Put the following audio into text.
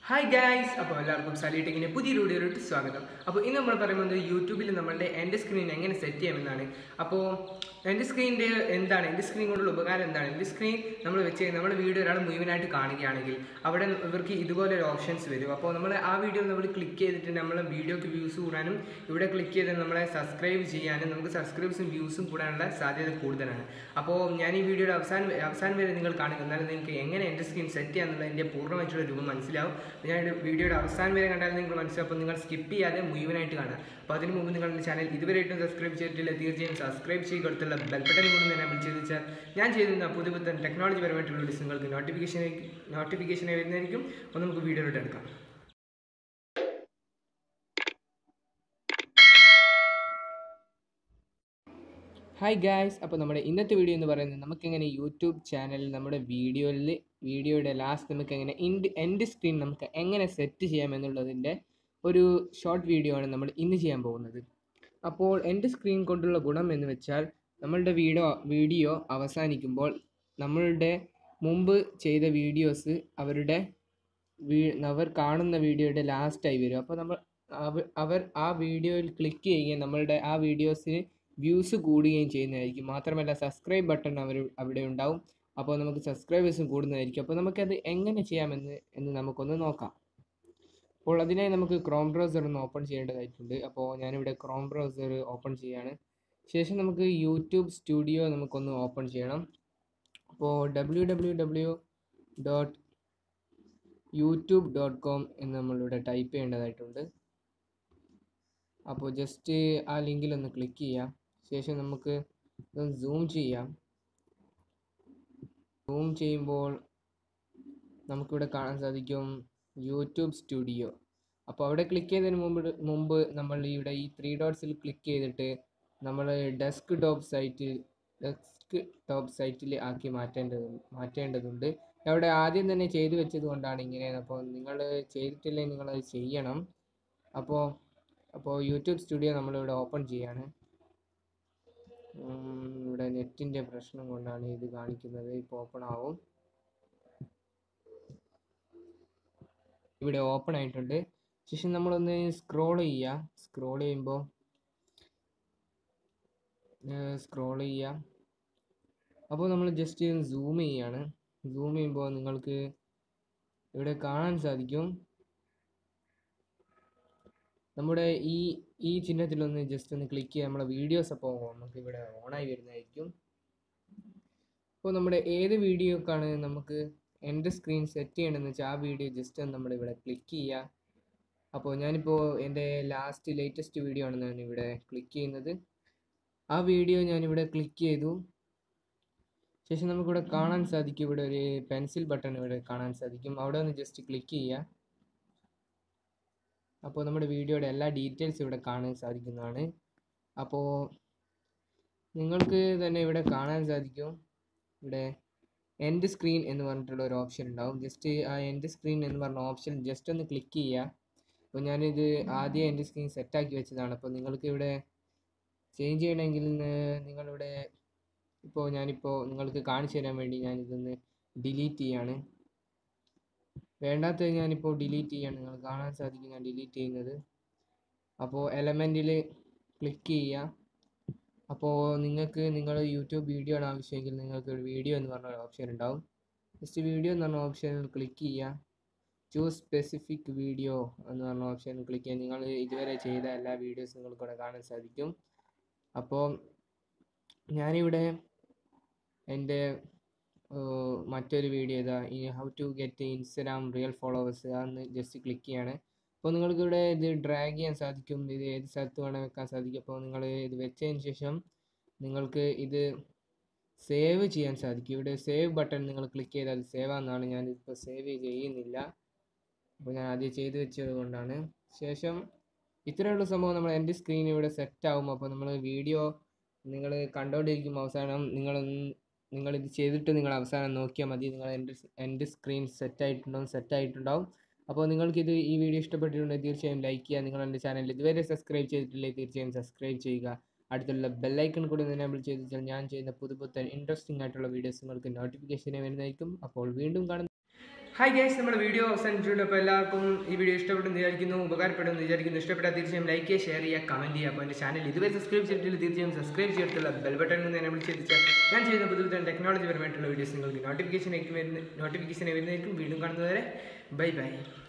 hi guys അപ്പോൾ എല്ലാവർക്കും സലീട്ടിങ്ങിൻ്റെ പുതിയ വീഡിയോയിലോട്ട് സ്വാഗതം അപ്പോൾ ഇന്ന് നമ്മൾ പറയുന്നത് യൂട്യൂബിൽ നമ്മളുടെ എൻ്റെ സ്ക്രീൻ എങ്ങനെ സെറ്റ് ചെയ്യാമെന്നാണ് അപ്പോൾ എൻ്റെ സ്ക്രീനിൻ്റെ എന്താണ് എൻ്റെ സ്ക്രീൻ കൊണ്ടുള്ള ഉപകാരം എന്താണ് എൻ്റെ സ്ക്രീൻ നമ്മൾ വെച്ച് നമ്മുടെ വീഡിയോ ഒരാൾ മുഴുവനായിട്ട് കാണുകയാണെങ്കിൽ അവിടെ ഇവർക്ക് ഇതുപോലെ ഒരു ഓപ്ഷൻസ് വരും അപ്പോൾ നമ്മൾ ആ വീഡിയോ നമ്മൾ ക്ലിക്ക് ചെയ്തിട്ട് നമ്മളെ വീഡിയോക്ക് വ്യൂസ് കൂടാനും ഇവിടെ ക്ലിക്ക് ചെയ്ത് നമ്മളെ സബ്സ്ക്രൈബ് ചെയ്യാനും നമുക്ക് സബ്സ്ക്രൈബ്സും വ്യൂസും കൂടാനുള്ള സാധ്യത കൂടുതലാണ് അപ്പോൾ ഞാൻ ഈ വീഡിയോയുടെ അവസാനം അവസാനം വരെ നിങ്ങൾ കാണുക എന്നാലും നിങ്ങൾക്ക് എങ്ങനെ എൻ്റെ സ്ക്രീൻ സെറ്റ് ചെയ്യാന്നുള്ള എൻ്റെ പൂർണ്ണമായിട്ടുള്ള രൂപം മനസ്സിലാവും അപ്പോൾ ഞാൻ വീഡിയോയുടെ അവസാനം വരെ കണ്ടാൽ നിങ്ങൾക്ക് മനസ്സിലാവും അപ്പോൾ നിങ്ങൾ സ്കിപ്പ് ചെയ്യാതെ മുഴുവനായിട്ട് കാണുക അപ്പോൾ അതിന് മുമ്പ് നിങ്ങളുടെ ചാനൽ ഇതുവരെയായിട്ടും സബ്സ്ക്രൈബ് ചെയ്തിട്ടില്ല തീർച്ചയായും സബ്സ്ക്രൈബ് ചെയ്യുക അടുത്തുള്ള ബെൽബട്ടൻ കൊണ്ട് തന്നെ വിളിച്ചു വെച്ചാൽ ഞാൻ ചെയ്യുന്ന പുതിയ പുതിയ ടെക്നോളജി പരമായിട്ടുള്ള വീഡിയോസ് നിങ്ങൾക്ക് നോട്ടിഫിക്കേഷൻ നോട്ടിഫിക്കേഷൻ വരുന്നതായിരിക്കും അപ്പോൾ നമുക്ക് വീഡിയോയിലോട്ട് എടുക്കാം ഹായ് ഗായ്സ് അപ്പോൾ നമ്മുടെ ഇന്നത്തെ വീഡിയോ എന്ന് പറയുന്നത് നമുക്കെങ്ങനെ യൂട്യൂബ് ചാനലിൽ നമ്മുടെ വീഡിയോയിൽ വീഡിയോയുടെ ലാസ്റ്റ് നമുക്ക് എങ്ങനെ ഇൻഡ് എൻഡ് സ്ക്രീൻ നമുക്ക് എങ്ങനെ സെറ്റ് ചെയ്യാം എന്നുള്ളതിൻ്റെ ഒരു ഷോർട്ട് വീഡിയോ ആണ് നമ്മൾ ഇന്ന് ചെയ്യാൻ പോകുന്നത് അപ്പോൾ എൻ്റെ സ്ക്രീൻ കൊണ്ടുള്ള ഗുണം എന്ന് വെച്ചാൽ നമ്മളുടെ വീഡിയോ വീഡിയോ അവസാനിക്കുമ്പോൾ നമ്മളുടെ മുമ്പ് ചെയ്ത വീഡിയോസ് അവരുടെ വീ അവർ കാണുന്ന വീഡിയോയുടെ ലാസ്റ്റായി വരും അപ്പോൾ നമ്മൾ അവ- അവർ ആ വീഡിയോയിൽ ക്ലിക്ക് ചെയ്യുകയും നമ്മളുടെ ആ വീഡിയോസിന് വ്യൂസ് കൂടുകയും ചെയ്യുന്നതായിരിക്കും മാത്രമല്ല സബ്സ്ക്രൈബ് ബട്ടൺ അവർ അവിടെ ഉണ്ടാവും അപ്പോൾ നമുക്ക് സബ്സ്ക്രൈബേഴ്സും കൂടുന്നതായിരിക്കും അപ്പോൾ നമുക്കത് എങ്ങനെ ചെയ്യാമെന്ന് എന്ന് നമുക്കൊന്ന് നോക്കാം അപ്പോൾ അതിനായി നമുക്ക് ക്രോം ബ്രൗസർ ഒന്ന് ഓപ്പൺ ചെയ്യേണ്ടതായിട്ടുണ്ട് അപ്പോൾ ഞാനിവിടെ ക്രോം ബ്രൗസർ ഓപ്പൺ ചെയ്യാണ് ശേഷം നമുക്ക് യൂട്യൂബ് സ്റ്റുഡിയോ നമുക്കൊന്ന് ഓപ്പൺ ചെയ്യണം അപ്പോൾ W W W dot YouTube dot com എന്ന് നമ്മളിവിടെ ടൈപ്പ് ചെയ്യേണ്ടതായിട്ടുണ്ട് അപ്പോൾ ജസ്റ്റ് ആ ലിങ്കിൽ ഒന്ന് ക്ലിക്ക് ചെയ്യാം ശേഷം നമുക്ക് ഇതൊന്ന് സൂം ചെയ്യാം സൂം ചെയ്യുമ്പോൾ നമുക്കിവിടെ കാണാൻ സാധിക്കും യൂട്യൂബ് സ്റ്റുഡിയോ അപ്പോൾ അവിടെ ക്ലിക്ക് ചെയ്തതിന് മുമ്പ് മുമ്പ് നമ്മൾ ഇവിടെ ഈ ത്രീ ഡോട്ട്സിൽ ക്ലിക്ക് ചെയ്തിട്ട് നമ്മൾ desktop site desktop സൈറ്റിൽ ആക്കി മാറ്റേണ്ടത് മാറ്റേണ്ടതുണ്ട് അവിടെ ആദ്യം തന്നെ ചെയ്തു വെച്ചത് കൊണ്ടാണ് ഇങ്ങനെ അപ്പോൾ നിങ്ങൾ ചെയ്തിട്ടില്ലെങ്കിൽ നിങ്ങളത് ചെയ്യണം അപ്പോൾ അപ്പോൾ യൂട്യൂബ് സ്റ്റുഡിയോ നമ്മളിവിടെ ഓപ്പൺ ചെയ്യാണ് ഉം, ഇവിടെ നെറ്റിൻ്റെ പ്രശ്നം കൊണ്ടാണ് ഇത് കാണിക്കുന്നത് ഇപ്പോൾ ഓപ്പൺ ആവും ഇവിടെ ഓപ്പൺ ആയിട്ടുണ്ട് ശേഷം നമ്മളൊന്ന് സ്ക്രോൾ ചെയ്യുക സ്ക്രോൾ ചെയ്യുമ്പോൾ സ്ക്രോൾ ചെയ്യുക അപ്പോൾ നമ്മൾ ജസ്റ്റ് സൂം ചെയ്യാണ് സൂം ചെയ്യുമ്പോൾ നിങ്ങൾക്ക് ഇവിടെ കാണാൻ സാധിക്കും നമ്മുടെ ഈ ഈ ചിഹ്നത്തിലൊന്ന് ജസ്റ്റ് ഒന്ന് ക്ലിക്ക് ചെയ്യുക നമ്മുടെ വീഡിയോസ് അപ്പോൾ നമുക്ക് ഇവിടെ ഓണായി വരുന്നതായിരിക്കും അപ്പോൾ നമ്മുടെ ഏത് വീഡിയോക്കാണ് നമുക്ക് എൻ്റെ സ്ക്രീൻ സെറ്റ് ചെയ്യണമെന്ന് വെച്ചാൽ ആ വീഡിയോ ജസ്റ്റ് ഒന്ന് നമ്മൾ ഇവിടെ ക്ലിക്ക് ചെയ്യുക അപ്പോൾ ഞാനിപ്പോൾ എൻ്റെ ലാസ്റ്റ് ലേറ്റസ്റ്റ് വീഡിയോ ആണ് ഞാൻ ഇവിടെ ക്ലിക്ക് ചെയ്യുന്നത് ആ വീഡിയോ ഞാനിവിടെ ക്ലിക്ക് ചെയ്തു ശേഷം നമുക്കിവിടെ കാണാൻ സാധിക്കും ഇവിടെ ഒരു പെൻസിൽ ബട്ടൺ ഇവിടെ കാണാൻ സാധിക്കും അവിടെ ഒന്ന് ജസ്റ്റ് ക്ലിക്ക് ചെയ്യുക അപ്പോൾ നമ്മുടെ വീഡിയോയുടെ എല്ലാ ഡീറ്റെയിൽസ് ഇവിടെ കാണാൻ സാധിക്കുന്നതാണ് അപ്പോൾ നിങ്ങൾക്ക് തന്നെ ഇവിടെ കാണാൻ സാധിക്കും ഇവിടെ എൻഡ് സ്ക്രീൻ എന്ന് പറഞ്ഞിട്ടുള്ള ഒരു ഓപ്ഷൻ ഉണ്ടാവും ജസ്റ്റ് ആ എൻഡ് സ്ക്രീൻ എന്ന് പറഞ്ഞ ഓപ്ഷൻ ജസ്റ്റ് ഒന്ന് ക്ലിക്ക് ചെയ്യുക അപ്പോൾ ഞാനിത് ആദ്യം എൻ്റെ സ്ക്രീൻ സെറ്റാക്കി വെച്ചതാണ് അപ്പോൾ നിങ്ങൾക്ക് ഇവിടെ ചേഞ്ച് ചെയ്യണമെങ്കിൽ ന- നിങ്ങളിവിടെ ഇപ്പോൾ ഞാനിപ്പോൾ നിങ്ങൾക്ക് കാണിച്ചു തരാൻ വേണ്ടി ഞാനിതൊന്ന് ഡിലീറ്റ് ചെയ്യാണ് വേണ്ടാത്തത് ഞാനിപ്പോൾ ഡിലീറ്റ് ചെയ്യാണ് നിങ്ങൾ കാണാൻ സാധിക്കും ഞാൻ ഡിലീറ്റ് ചെയ്യുന്നത് അപ്പോൾ എലമെൻറ്റിൽ ക്ലിക്ക് ചെയ്യുക അപ്പോൾ നിങ്ങൾക്ക് നിങ്ങൾ യൂട്യൂബ് വീഡിയോ ആണ് ആവശ്യമെങ്കിൽ നിങ്ങൾക്ക് ഒരു വീഡിയോ എന്ന് പറഞ്ഞ ഒരു ഓപ്ഷൻ ഉണ്ടാവും ജസ്റ്റ് വീഡിയോ എന്ന് പറഞ്ഞ ഓപ്ഷനിൽ ക്ലിക്ക് ചെയ്യുക ചൂസ് സ്പെസിഫിക് വീഡിയോ എന്ന് പറഞ്ഞ ഓപ്ഷൻ ക്ലിക്ക് ചെയ്യുക നിങ്ങൾ ഇതുവരെ ചെയ്ത എല്ലാ വീഡിയോസും നിങ്ങൾക്ക് ഇവിടെ കാണാൻ സാധിക്കും അപ്പോൾ ഞാനിവിടെ എൻ്റെ ഏർ മറ്റൊരു വീഡിയോ ഇതാ ഈ how to get Instagram real followers അതൊന്ന് ജസ്റ്റ് ക്ലിക്ക് ചെയ്യാണ് അപ്പോൾ നിങ്ങൾക്ക് ഇവിടെ ഇത് ഡ്രാഗ് ചെയ്യാൻ സാധിക്കും ഇത് ഏത് സ്ഥലത്ത് വേണേൽ വെക്കാൻ സാധിക്കും അപ്പോൾ നിങ്ങൾ ഇത് വെച്ചതിന് ശേഷം നിങ്ങൾക്ക് ഇത് സേവ് ചെയ്യാൻ സാധിക്കും ഇവിടെ സേവ് ബട്ടൺ നിങ്ങൾ ക്ലിക്ക് ചെയ്താൽ സേവ് ആണെന്നാണ് ഞാൻ ഇപ്പോൾ സേവ് ചെയ്യുന്നില്ല അപ്പോൾ ഞാൻ ആദ്യം ചെയ്ത് വെച്ചത് കൊണ്ടാണ് ശേഷം ഇത്രയുള്ള സംഭവം നമ്മൾ എൻ്റെ സ്ക്രീൻ ഇവിടെ സെറ്റ് ആവും അപ്പോൾ നമ്മൾ വീഡിയോ നിങ്ങൾ കണ്ടുകൊണ്ടിരിക്കും അവസാനം നിങ്ങൾ നിങ്ങളിത് ചെയ്തിട്ട് നിങ്ങൾ അവസാനം നോക്കിയാൽ മതി നിങ്ങൾ എൻ്റെ എൻ്റെ സ്ക്രീൻ സെറ്റ് ആയിട്ടുണ്ടോ സെറ്റ് ആയിട്ടുണ്ടാവും അപ്പോൾ നിങ്ങൾക്കിത് ഈ വീഡിയോ ഇഷ്ടപ്പെട്ടിട്ടുണ്ടെങ്കിൽ തീർച്ചയായും ലൈക്ക് ചെയ്യുക നിങ്ങൾ എൻ്റെ ചാനൽ ഇതുവരെ സബ്സ്ക്രൈബ് ചെയ്തിട്ടില്ലെങ്കിൽ തീർച്ചയായും സബ്സ്ക്രൈബ് ചെയ്യുക അടുത്തുള്ള ബെല്ലൈക്കൺ കൂടി എനേബിൾ ചെയ്ത് വെച്ചാൽ ഞാൻ ചെയ്യുന്ന പുതു പുത്തൻ ഇൻട്രസ്റ്റിംഗ് ആയിട്ടുള്ള വീഡിയോസ് നിങ്ങൾക്ക് നോട്ടിഫിക്കേഷനെ വരുന്നതായിരിക്കും അപ്പോൾ വീണ്ടും കാണുന്ന ഹായ് ഗൈസ് നമ്മുടെ വീഡിയോ അവസാനിച്ചിട്ടുണ്ട് അപ്പോൾ എല്ലാവർക്കും ഈ വീഡിയോ ഇഷ്ടപ്പെട്ടെന്ന് വിചാരിക്കുന്നു ഉപകാരപ്പെടുമെന്ന് വിചാരിക്കുന്നു ഇഷ്ടപ്പെട്ടാൽ തീർച്ചയായും ലൈക്ക് ചെയ്യുക ഷെയർ ചെയ്യുക കമൻറ്റ് ചെയ്യുക അപ്പോൾ എൻ്റെ ചാനൽ ഇതുവരെ സബ്സ്ക്രൈബ് ചെയ്തിട്ടില്ല തീർച്ചയായും സബ്സ്ക്രൈബ് ചെയ്തിട്ടുള്ള ബെൽ ബട്ടൺ എന്ന് എന്നെ വിളിച്ചെത്തിച്ചാൽ ഞാൻ ചെയ്യുന്ന പുതിയ പുതിയ ടെക്നോളജി പരമായിട്ടുള്ള വീഡിയോസ് നിങ്ങൾക്ക് നോട്ടിഫിക്കേഷൻ നോട്ടിഫിക്കേഷൻ വരുന്നതായിരിക്കും വീണ്ടും കാണുന്നതുവരെ ബൈ ബൈ